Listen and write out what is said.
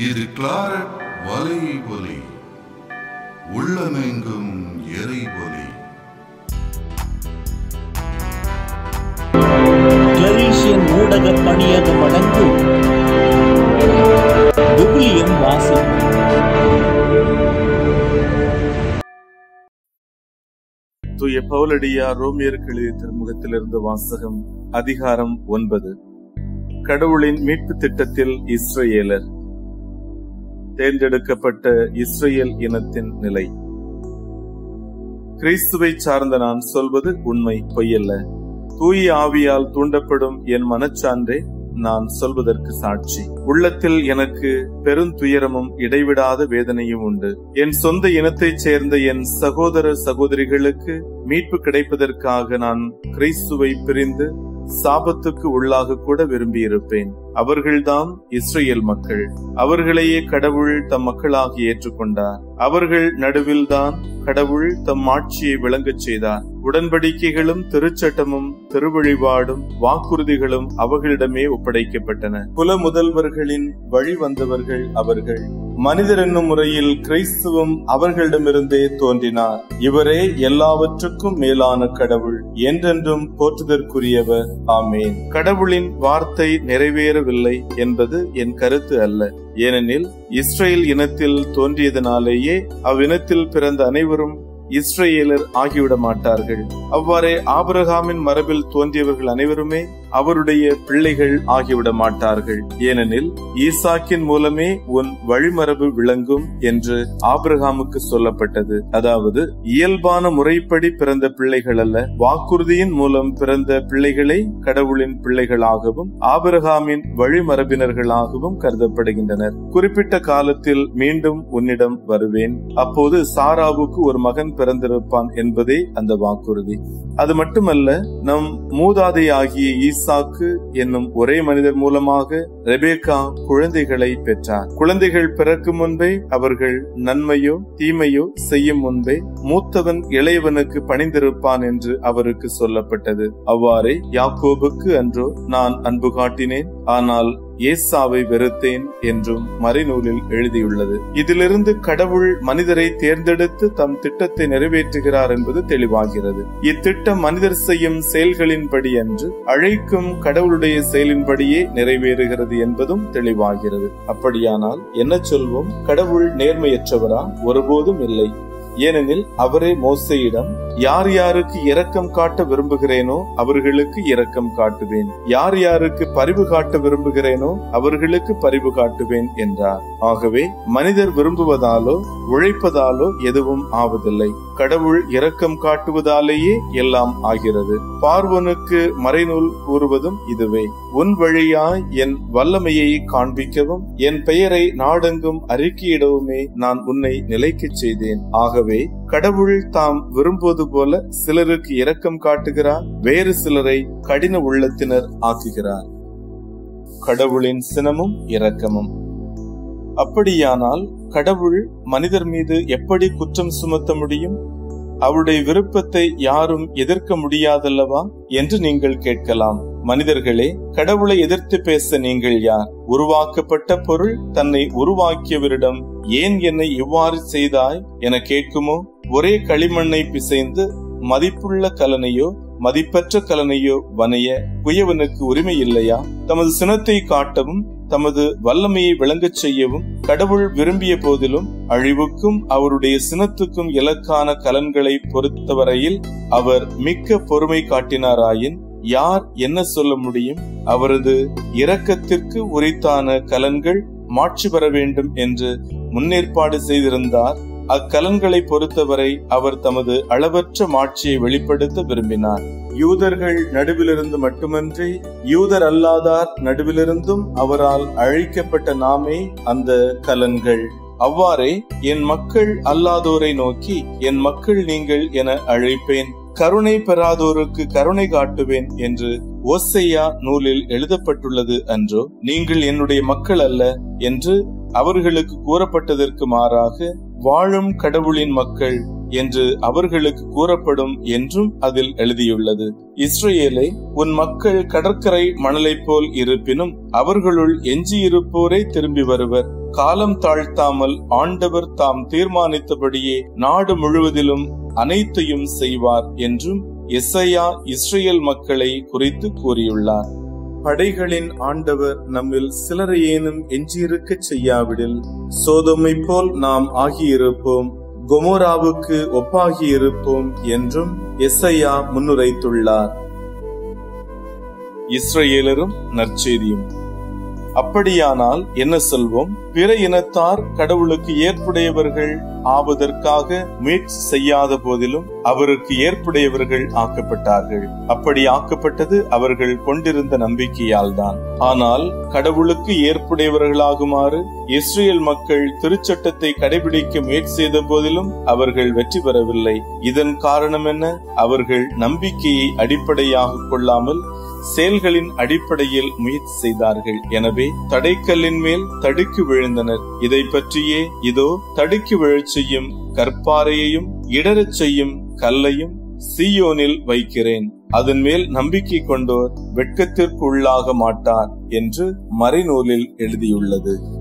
இது கிளாரட் வலை ஒலி உள்ளமெங்கும் எரை ஒலி கிளரீஷியன் ஊடக பணியகம் வழங்கும் விவிலியம் வாசிப்பு தூய பவுலடியார் ரோமியருக்கு எழுதிய திருமுகத்திலிருந்து வாசகம் அதிகாரம் ஒன்பது கடவுளின் மீட்பு திட்டத்தில் இஸ்ரேலர் தேர்ந்தெடுக்கப்பட்ட இஸ்ரேல் இனத்தின் நிலை கிறிஸ்துவை சார்ந்த நான் சொல்வது உண்மை பொய்யல்ல தூய ஆவியால் தூண்டப்படும் என் மனச்சான்றே நான் சொல்வதற்கு சாட்சி உள்ளத்தில் எனக்கு பெருந்துயரமும் இடைவிடாத வேதனையும் உண்டு என் சொந்த இனத்தைச் சேர்ந்த என் சகோதர சகோதரிகளுக்கு மீட்பு கிடைப்பதற்காக நான் கிறிஸ்துவை பிரிந்து சாபத்துக்கு உள்ளாக கூட விரும்பியிருப்பேன் அவர்கள்தான் இஸ்ரேல் மக்கள் அவர்களையே கடவுள் தம் மக்களாக ஏற்றுக்கொண்டார் அவர்கள் நடுவில்தான் கடவுள் தம் ஆட்சியை விளங்கச் செய்தார் உடன்படிக்கைகளும் திருச்சட்டமும் திருவழிபாடும் வாக்குறுதிகளும் அவர்களிடமே ஒப்படைக்கப்பட்டன குல முதல்வர்களின் வழி வந்தவர்கள் அவர்கள் மனிதர் என்னும் முறையில் கிறிஸ்துவும் அவர்களிடமிருந்தே தோன்றினார் இவரே எல்லாவற்றுக்கும் மேலான கடவுள் என்றென்றும் போற்றுதற்குரியவர் ஆமேன் கடவுளின் வார்த்தை நிறைவேறவில்லை என்பது என் கருத்து அல்ல ஏனெனில் இஸ்ரேல் இனத்தில் தோன்றியதனாலேயே அவ்வினத்தில் பிறந்த அனைவரும் இஸ்ரேலர் ஆகிவிட மாட்டார்கள் அவ்வாறே ஆபிரகாமின் மரபில் தோன்றியவர்கள் அனைவருமே அவருடைய பிள்ளைகள் ஆகிவிட மாட்டார்கள் ஏனெனில் ஈசாக்கின் மூலமே உன் வழிமரபு விளங்கும் என்று ஆபிரகாமுக்கு சொல்லப்பட்டது அதாவது இயல்பான முறைப்படி பிறந்த பிள்ளைகள் அல்ல வாக்குறுதியின் மூலம் பிறந்த பிள்ளைகளை கடவுளின் பிள்ளைகளாகவும் ஆபிரகாமின் வழிமரபினர்களாகவும் கருதப்படுகின்றனர் குறிப்பிட்ட காலத்தில் மீண்டும் உன்னிடம் வருவேன் அப்போது சாராவுக்கு ஒரு மகன் பிறந்திருப்பான் என்பதே அந்த வாக்குறுதி அது மட்டுமல்ல நம் மூதாதையாகிய ஈசாக்கு என்னும் ஒரே மனிதர் மூலமாக ரெபேக்கா குழந்தைகளை பெற்றார் குழந்தைகள் பிறக்கும் முன்பே அவர்கள் நன்மையோ தீமையோ செய்யும் முன்பே மூத்தவன் இளையவனுக்கு பணிந்திருப்பான் என்று அவருக்கு சொல்லப்பட்டது அவ்வாறே யாக்கோபுக்கு அன்றோ நான் அன்பு காட்டினேன் ஆனால் ஏசாவை வெறுத்தேன் என்றும் மறைநூலில் எழுதியுள்ளது இதிலிருந்து கடவுள் மனிதரை தேர்ந்தெடுத்து தம் திட்டத்தை நிறைவேற்றுகிறார் என்பது தெளிவாகிறது இத்திட்டம் மனிதர் செய்யும் செயல்களின்படி அன்று அழைக்கும் கடவுளுடைய செயலின்படியே நிறைவேறுகிறது என்பதும் தெளிவாகிறது அப்படியானால் என்ன சொல்வோம் கடவுள் நேர்மையற்றவரா ஒருபோதும் இல்லை ஏனெனில் அவரே மோசையிடம் யார் யாருக்கு இரக்கம் காட்ட விரும்புகிறேனோ அவர்களுக்கு இரக்கம் காட்டுவேன் யார் யாருக்கு பரிவு காட்ட விரும்புகிறேனோ அவர்களுக்கு பரிவு காட்டுவேன் என்றார் ஆகவே மனிதர் விரும்புவதாலோ உழைப்பதாலோ எதுவும் ஆவதில்லை கடவுள் இரக்கம் காட்டுவதாலேயே எல்லாம் ஆகிறது பார்வனுக்கு மறைநூல் கூறுவதும் இதுவே உன் வழியாய் என் வல்லமையை காண்பிக்கவும் என் பெயரை நாடெங்கும் அறிக்கையிடவுமே நான் உன்னை நிலைக்கச் செய்தேன் ஆகவே கடவுள் தாம் விரும்புவது போல சிலருக்கு இரக்கம் காட்டுகிறார் வேறு சிலரை கடின உள்ளத்தினர் ஆக்குகிறார் கடவுளின் சினமும் இரக்கமும் அப்படியானால் கடவுள் மனிதர் மீது எப்படி குற்றம் சுமத்த முடியும் அவருடைய விருப்பத்தை யாரும் எதிர்க்க முடியாதல்லவா என்று நீங்கள் கேட்கலாம் மனிதர்களே கடவுளை எதிர்த்து பேச நீங்கள் யார் உருவாக்கப்பட்ட பொருள் தன்னை உருவாக்கியவரிடம் ஏன் என்னை இவ்வாறு செய்தாய் என கேட்குமோ ஒரே களிமண்ணை பிசைந்து மதிப்புள்ள கலனையோ மதிப்பற்ற கலனையோ வனைய குயவனுக்கு உரிமை இல்லையா தமது சினத்தை காட்டவும் தமது வல்லமையை விளங்கச் செய்யவும் கடவுள் விரும்பிய போதிலும் அழிவுக்கும் அவருடைய சினத்துக்கும் இலக்கான கலன்களை பொறுத்தவரையில் அவர் மிக்க பொறுமை காட்டினாராயின் யார் என்ன சொல்ல முடியும் அவரது இரக்கத்திற்கு உரித்தான கலன்கள் மாட்சி பெற வேண்டும் என்று முன்னேற்பாடு செய்திருந்தார் அக்கலன்களை பொறுத்தவரை அவர் தமது அளவற்ற மாட்சியை வெளிப்படுத்த விரும்பினார் யூதர்கள் நடுவிலிருந்து மட்டுமன்றி யூதர் அல்லாதார் நடுவிலிருந்தும் அவரால் அழிக்கப்பட்ட நாமே அந்த கலன்கள் அவ்வாறே என் மக்கள் அல்லாதோரை நோக்கி என் மக்கள் நீங்கள் என அழைப்பேன் கருணை பெறாதோருக்கு கருணை காட்டுவேன் என்று ஓசையா நூலில் எழுதப்பட்டுள்ளது அன்றோ நீங்கள் என்னுடைய மக்கள் அல்ல என்று அவர்களுக்கு கூறப்பட்டதற்கு மாறாக வாழும் கடவுளின் மக்கள் என்று அவர்களுக்கு கூறப்படும் என்றும் அதில் எழுதியுள்ளது இஸ்ரேலே உன் மக்கள் கடற்கரை மணலைப் போல் இருப்பினும் அவர்களுள் எஞ்சியிருப்போரே திரும்பி வருவர் காலம் தாழ்த்தாமல் ஆண்டவர் தாம் தீர்மானித்தபடியே நாடு முழுவதிலும் அனைத்தையும் செய்வார் என்றும் எஸ்ஐயா இஸ்ரேல் மக்களை குறித்து கூறியுள்ளார் படைகளின் ஆண்டவர் நம்மில் சிலரையேனும் எஞ்சியிருக்கச் செய்யாவிடில் சோதமை போல் நாம் ஆகியிருப்போம் கொமோராவுக்கு ஒப்பாகியிருப்போம் என்றும் எஸ்ஐயா முன்னுரைத்துள்ளார் இஸ்ரேலரும் நற்செய்தியும் அப்படியானால் என்ன சொல்வோம் பிற இனத்தார் கடவுளுக்கு ஏற்புடையவர்கள் ஆவதற்காக முயற்சி செய்யாத போதிலும் அவருக்கு ஏற்புடையவர்கள் ஆக்கப்பட்டார்கள் அப்படி ஆக்கப்பட்டது அவர்கள் கொண்டிருந்த நம்பிக்கையால் தான் ஆனால் கடவுளுக்கு ஏற்புடையவர்களாகுமாறு இஸ்ரேல் மக்கள் திருச்சட்டத்தை கடைபிடிக்க முயற்சி செய்த போதிலும் அவர்கள் வெற்றி பெறவில்லை இதன் காரணம் என்ன அவர்கள் நம்பிக்கையை அடிப்படையாக கொள்ளாமல் செயல்களின் அடிப்படையில் முயற்சி செய்தார்கள் எனவே தடைக்கல்லின் மேல் தடுக்கி விழுந்தனர் இதை பற்றியே இதோ தடுக்கி விழச் செய்யும் கற்பாறையையும் இடரச் செய்யும் கல்லையும் சீயோனில் வைக்கிறேன் அதன் மேல் நம்பிக்கை கொண்டோர் வெட்கத்திற்கு உள்ளாக மாட்டார் என்று மறைநூலில் எழுதியுள்ளது